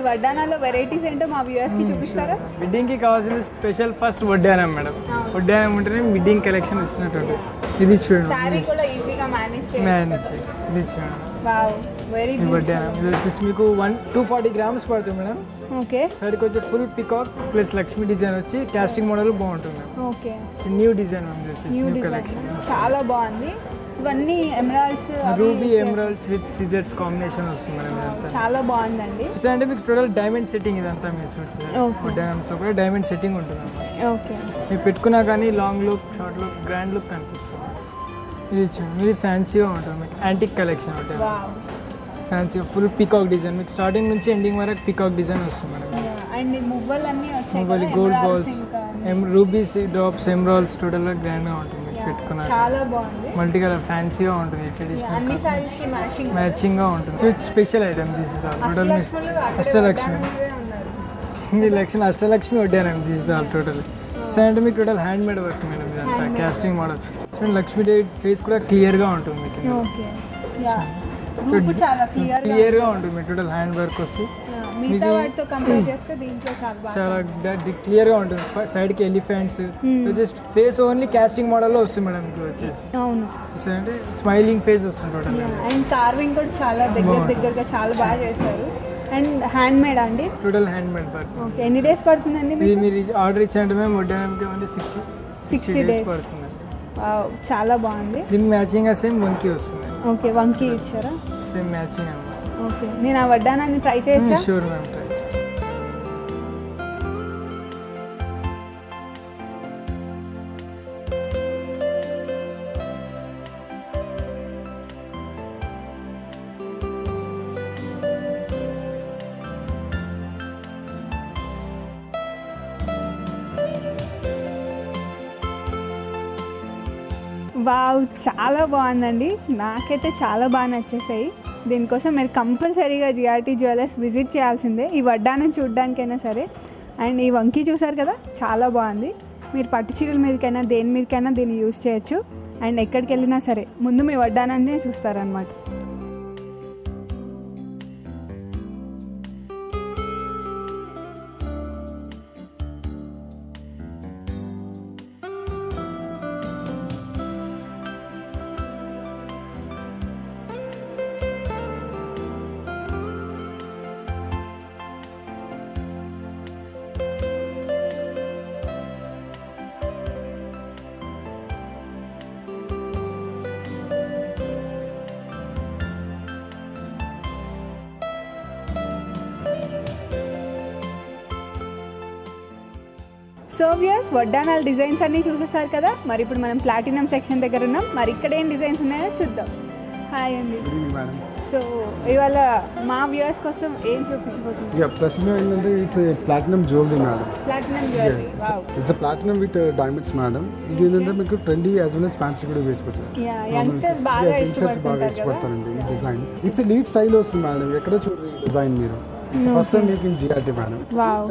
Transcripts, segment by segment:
వడ్డానాలో varieties ఏంటో మా viewers కి చూపిస్తారా వెడ్డింగ్కి కావాల్సింది స్పెషల్ ఫస్ట్ వడ్డానం మేడం వడ్డానం ఉంటేనే వెడ్డింగ్ కలెక్షన్ వచ్చినట్టు ఇది చూడండి శారీ కూడా ఈజీగా మేనేజ్ చేయొచ్చు మేనేజ్ చేయొచ్చు ఇది చూడండి వావ్ వెరీ ఇది వడ్డానం ఇది వచ్చేసి మీకు వన్ టూ ఫార్టీ గ్రామ్స్ పడుతుంది మేడం ఓకే సైడ్కి వచ్చి full peacock plus Lakshmi design వచ్చి కాస్టింగ్ మోడల్ బాగుంటుంది మేడం ఓకే న్యూ డిజైన్ ఉంది వచ్చేసి న్యూ న్యూ డిజైన్ కలెక్షన్ చాలా బాగుంది ఇవన్నీ emeralds ruby emeralds with scissors combination వస్తుంది మేడం ఇదంతా చాలా బాగుందండి చూసారంటే మీకు టోటల్ డైమండ్ సెట్టింగ్ ఇదంతా మీరు చూసారు Okay. డైమండ్స్లో కూడా డైమండ్ సెట్టింగ్ ఉంటుంది అన్నమాట ఓకే మీరు పెట్టుకున్నా కానీ long look short look grand look కనిపిస్తుంది ఇది చూడండి ఇది ఫ్యాన్సీగా ఉంటుంది మీకు యాంటిక్ కలెక్షన్ ఉంటుంది వావ్ ఫ్యాన్సీగా ఫుల్ పికాక్ డిజైన్ మీకు స్టార్టింగ్ నుంచి ఎండింగ్ వరకు పికాక్ డిజైన్ వస్తుంది మేడం అండ్ మువ్వలన్నీ వచ్చాయి మొబైల్ కదా, గోల్డ్ emeralds బాల్స్ ఇంకా ఎం రూబీస్ డ్రాప్స్ ఎమరాల్స్ టోటల్గా గ్రాండ్గా ఉంటుంది మీకు Yeah, పెట్టుకున్నా చాలా బాగుంది మల్టీ కలర్ ఫ్యాన్సీగా ఉంటుంది అన్ని ట్రెడిషనల్ సారీస్ కి మ్యాచింగ్ మ్యాచింగ్గా ఉంటుంది so special item this is all total అష్టలక్ష్ములు అక్కడే అష్టలక్ష్మి వడ్డానం మీదే ఉన్నారు మీ లక్ష్మి అష్టలక్ష్మి వడ్డానండి this is all total so అంటే మీకు total hand made work madam ఇదంతా క్యాస్టింగ్ మోడల్ చూడండి లక్ష్మీదేవి ఫేస్ కూడా క్లియర్గా ఉంటుంది మీకు ఓకే యా రూపు చాలా క్లియర్ క్లియర్గా ఉంటుంది మీకు టోటల్ హ్యాండ్ వర్క్ వస్తే మిగతా వాటితో కంపేర్ చేస్తే దీంట్లో చాలా బాగా చాలా క్లియర్గా ఉంటుంది ప- సైడ్కి elephants just face only casting మోడల్లో వస్తుంది మేడం మీకు వచ్చేసి అవును చూసారంటే స్మైలింగ్ ఫేస్ వస్తుంది టోటల్ అండ్ కార్వింగ్ కూడా చాలా దగ్గర దగ్గరగా చాలా బాగా చేశారు అండ్ హ్యాండ్ మేడ్ అండి total hand made work okay ఎన్ని డేస్ పడుతుందండి ఇది మీరు ఆర్డర్ ఇచ్చారంటే మేము వడ్డానికి ఓన్లీ సిక్స్టీ 60 డేస్ days. పడుతుంది వావ్, చాలా బాగుంది దీనికి మ్యాచింగ్ సేమ్ వంకి వస్తుంది ఓకే వంకీ ఇచ్చారా సేమ్ మ్యాచింగ్ అనమాట ఓకే నేను ఆ వడ్డానాన్ని ట్రై చేయొచ్చా షూర్ మ్యామ్ ట్రై వావ్ చాలా బాగుందండి నాకైతే చాలా బాగా నచ్చేసాయి దీనికోసం మీరు కంపల్సరీగా జిఆర్టీ జ్యువెలర్స్ విజిట్ చేయాల్సిందే ఈ వడ్డానం చూడడానికైనా సరే అండ్ ఈ వంకి చూసారు కదా చాలా బాగుంది మీరు పట్టు చీరల మీదకైనా దేని మీదకైనా దీన్ని యూస్ చేయొచ్చు అండ్ ఎక్కడికి వెళ్ళినా సరే ముందు మీ వడ్డానాన్నే చూస్తారనమాట సో వ్యూస్ వడ్డానాల డిజైన్స్ అన్నీ చూసేసారు కదా మరి ఇప్పుడు మనం ప్లాటినం సెక్షన్ దగ్గర ఉన్నాం మరి ఇక్కడ ఏం డిజైన్స్ ఉన్నాయో చూద్దాం హాయ్ అండి గుడ్ ఈవినింగ్ మేడం సో ఇవాళ మా వ్యూవర్స్ కోసం ఏం చూపించబోతుంది ఇక ప్రశ్న ఏంటంటే it's platinum jewellery madam platinum jewellery wow it's platinum with diamonds madam ఇది ఏంటంటే మీకు trendy as well as fancy కూడా వేసుకోవచ్చు యా యంగ్స్టర్స్ బాగా యంగ్స్టర్స్ బాగా ఇష్టపడుతుంటారు కదా ఇష్టపడతారండి ఈ డిజైన్ ఇట్స్ లీవ్ స్టైల్ వస్తుంది మేడం ఎక్కడ చూడండి డిజైన్ మీరు ఇట్స్ ఫస్ట్ టైం మీకు ఇన్ జిఆర్టీ మేడం వావ్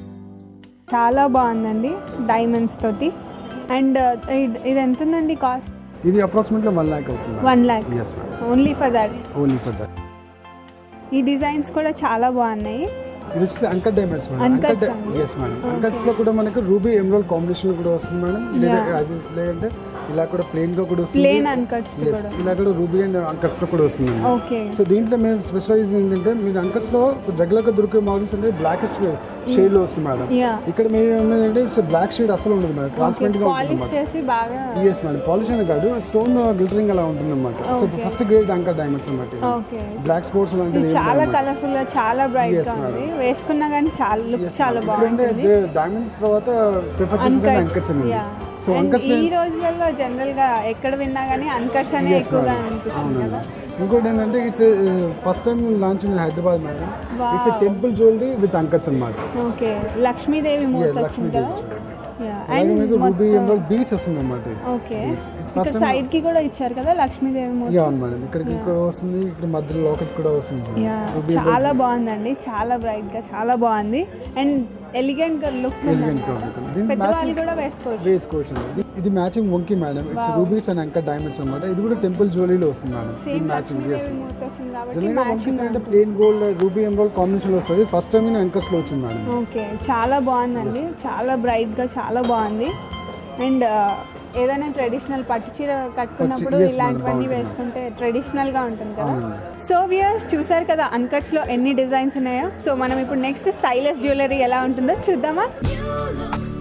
చాలా బాగుందండి డైమండ్స్ తోటి అండ్ ఇది ఎంత ఉందండి కాస్ట్ ఇది అప్రాక్సిమేట్లీ వన్ ల్యాక్ అవుతుంది one lakh yes madam only for that only for that ఈ డిజైన్స్ కూడా చాలా బాగున్నాయి ఇది వచ్చేసి uncut diamonds madam Uncuts uncut అండి. ఎస్ మేడం అంకట్స్ లో కూడా మనకి రూబీ ఎమరాల్డ్ కాంబినేషన్ కూడా వస్తుంది మేడం లేదా యాజ్ లేదంటే ఇలా కూడా ప్లెయిన్ గా కూడా వస్తుంది ప్లేన్ అన్కట్స్ Yes, ఇలా కూడా రూబీ అండ్ అంకట్స్ లో కూడా వస్తుంది ఓకే సో దీంట్లో మేము స్పెషలైజ్ ఏంటంటే మీరు అంకర్స్ లో రెగ్యులర్ గా దొరికే మోడల్స్ అంటే బ్లాక్ షేడ్ లో వస్తుంది మేడం యా ఇక్కడ మేము ఏమైందంటే ఇట్స్ బ్లాక్ షేడ్ అసలు ఉండదు మేడం ట్రాన్స్పరెంట్ గా ఉంటుంది పాలిష్ చేసి బాగా ఎస్ మేడం పాలిష్ అని కాదు స్టోన్ గ్లిటరింగ్ అలా ఉంటుంది అనమాట so first grade uncut diamonds అనమాట ఓకే బ్లాక్ స్పోర్ట్స్ ఇది లాంటిది చాలా కలర్ఫుల్ గా చాలా బ్రైట్ గా ఉంది వేసుకున్నా కానీ చాలా లుక్ చాలా బాగుంది ఇప్పుడంటే డైమండ్స్ తర్వాత ప్రిఫర్ చేసేది అంకర్స్ అనేది యా సో అంకర్స్ ఈ రోజులలో జనరల్ గా ఎక్కడ విన్నా కానీ అన్కట్స్ అనే ఎక్కువగా అనిపిస్తుంది కదా ఇంకోటి ఏంటంటే it's first time launch in Hyderabad madam it's temple jewellery with uncuts అనమాట ఓకే లక్ష్మీదేవి మూర్తి వచ్చింది కదా యా అలాగే మీకు రూబీ ఎమరాల్డ్ బీచ్ వస్తుంది అనమాట ఓకే It's ఇక్కడ first సైడ్ కి కూడా ఇచ్చారు కదా లక్ష్మీదేవి మూర్తి యా అవును మేడం ఇక్కడ ఇక్కడ వస్తుంది ఇక్కడ మధ్యలో లాకెట్ కూడా వస్తుంది యా చాలా బాగుందండి చాలా బ్రైట్ గా చాలా బాగుంది అండ్ ఎలిగెంట్ గా లుక్ ఎలిగెంట్ గా ఉంటుంది దీని పెద్దవాళ్ళు మ్యాచింగ్ కూడా వేసుకోవచ్చు వేసుకోవచ్చు అండి ఇది- ఇది మ్యాచింగ్ వంకి madam it's rubies and uncut diamonds అన్నమాట ఇది కూడా టెంపుల్ జ్యువెలరీలో వస్తుంది మేడం ఈ సేమ్ మ్యాచింగ్ లక్ష్మీదేవి మూర్తి వస్తుంది కాబట్టి జనరల్గా వంకీస్ మ్యాచింగ్ అంటే plain gold ruby emerald combination వస్తుంది ఫస్ట్ టైం అంకర్స్ లో వచ్చింది మేడం ఓకే చాలా బాగుందండి చాలా బ్రైట్గా చాలా బాగుంది అండ్ ఏదైనా ట్రెడిషనల్ పట్టు చీర కట్టుకున్నప్పుడు yes, madam, ఇలాంటివన్నీ బాగుంటుంది. వేసుకుంటే ట్రెడిషనల్గా ఉంటుంది కదా అవునండి. సో వ్యూయర్స్ చూసారు కదా అన్కట్స్లో ఎన్ని డిజైన్స్ ఉన్నాయో సో మనం ఇప్పుడు నెక్స్ట్ స్టైలిష్ జ్యువెలరీ ఎలా ఉంటుందో చూద్దామా You look